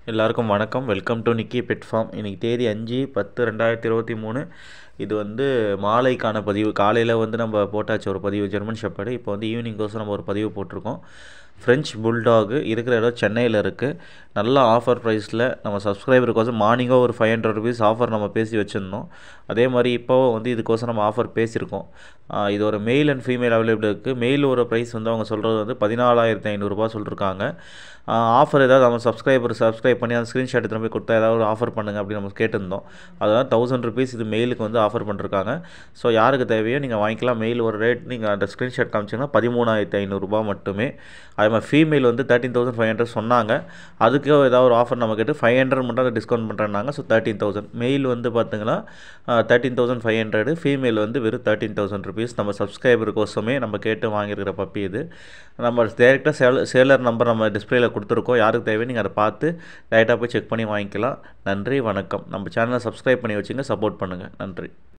எல்லாருக்கும் வணக்கம் welcome to Nikki pet farm இன்றைக்கி தேதி அஞ்சு பத்து ரெண்டாயிரத்தி இருபத்தி மூணு இது வந்து மாலைக்கான பதிவு காலையில் வந்து நம்ம போட்டாச்சு ஒரு பதிவு ஜெர்மன் ஷெப்பர்டு இப்போ வந்து ஈவினிங் கோர்ஸ் நம்ம ஒரு பதிவு போட்டிருக்கோம் ஃப்ரெஞ்ச் புல்டாகு இருக்கிற இடம் சென்னையில் இருக்குது நல்ல ஆஃபர் ப்ரைஸில் நம்ம சப்ஸ்கிரைபருக்கோசம் மார்னிங்காக ஒரு ஃபைவ் ஹண்ட்ரட் ருபீஸ் ஆஃபர் நம்ம பேசி வச்சுருந்தோம் அதே மாதிரி இப்போ வந்து இதுக்கோசம் நம்ம ஆஃபர் பேசியிருக்கோம் ஆஹ் இது ஒரு மெயில் அண்ட் ஃபீமேல் அவைலபிள் இருக்குது மெயில் ஒரு ப்ரைஸ் வந்து அவங்க சொல்கிறது வந்து பதினாலாயிரத்தி ஐநூறுரூபா சொல்லியிருக்காங்க ஆஃபர் ஏதாவது நம்ம சப்ஸ்கிரைபர் சப்ஸ்கிரைப் பண்ணி அந்த ஸ்க்ரீன்ஷாட் எடுத்துகிட்டு போய் கொடுத்தா ஏதாவது ஒரு ஆஃபர் பண்ணுங்க அப்படின்னு நம்ம கேட்டிருந்தோம் அதனால் தௌசண்ட் ருபீஸ் இது மெயிலுக்கு வந்து ஆஃபர் பண்ணிருக்காங்க ஸோ யாருக்கு தேவையோ நீங்கள் வாங்கிக்கலாம் மெயில் ஒரு ரேட் நீங்கள் அந்த ஸ்க்ரீன்ஷாட் காமிச்சிங்கன்னா பதிமூணாயிரத்தி ஐநூறுரூபா மட்டுமே அதே மாதிரி ஃபீமேல் வந்து தேர்ட்டின் தௌசண்ட் ஃபைவ் ஹண்ட்ரட் சொன்னாங்க அதுக்கு ஏதாவது ஒரு ஆஃபர் நம்ம கேட்டு ஃபைவ் ஹண்ட்ரட் மட்டும் அதை டிஸ்கவுண்ட் பண்ணுறேன்னாங்க ஸோ தேர்ட்டின் தௌசண்ட் மெயில் வந்து பார்த்தீங்கன்னா thirteen thousand five hundred female வந்து வெறும் தேர்ட்டின் தௌசண்ட் ருபீஸ் நம்ம சப்ஸ்கிரைபருக்கோசமே நம்ம கேட்டு வாங்கியிருக்கிற பப்பி இது நம்ம டேரெக்டாக சேல் சேலர் நம்பர் நம்ம டிஸ்பிளேயில் கொடுத்துருக்கோம் யாருக்கு தேவை நீங்கள் அதை பார்த்து டைரெக்டாக போய் செக் பண்ணி வாங்கிக்கலாம் நன்றி வணக்கம் நம்ம சேனலை சப்ஸ்கிரைப் பண்ணி வச்சுங்க சப்போர்ட் பண்ணுங்கள் நன்றி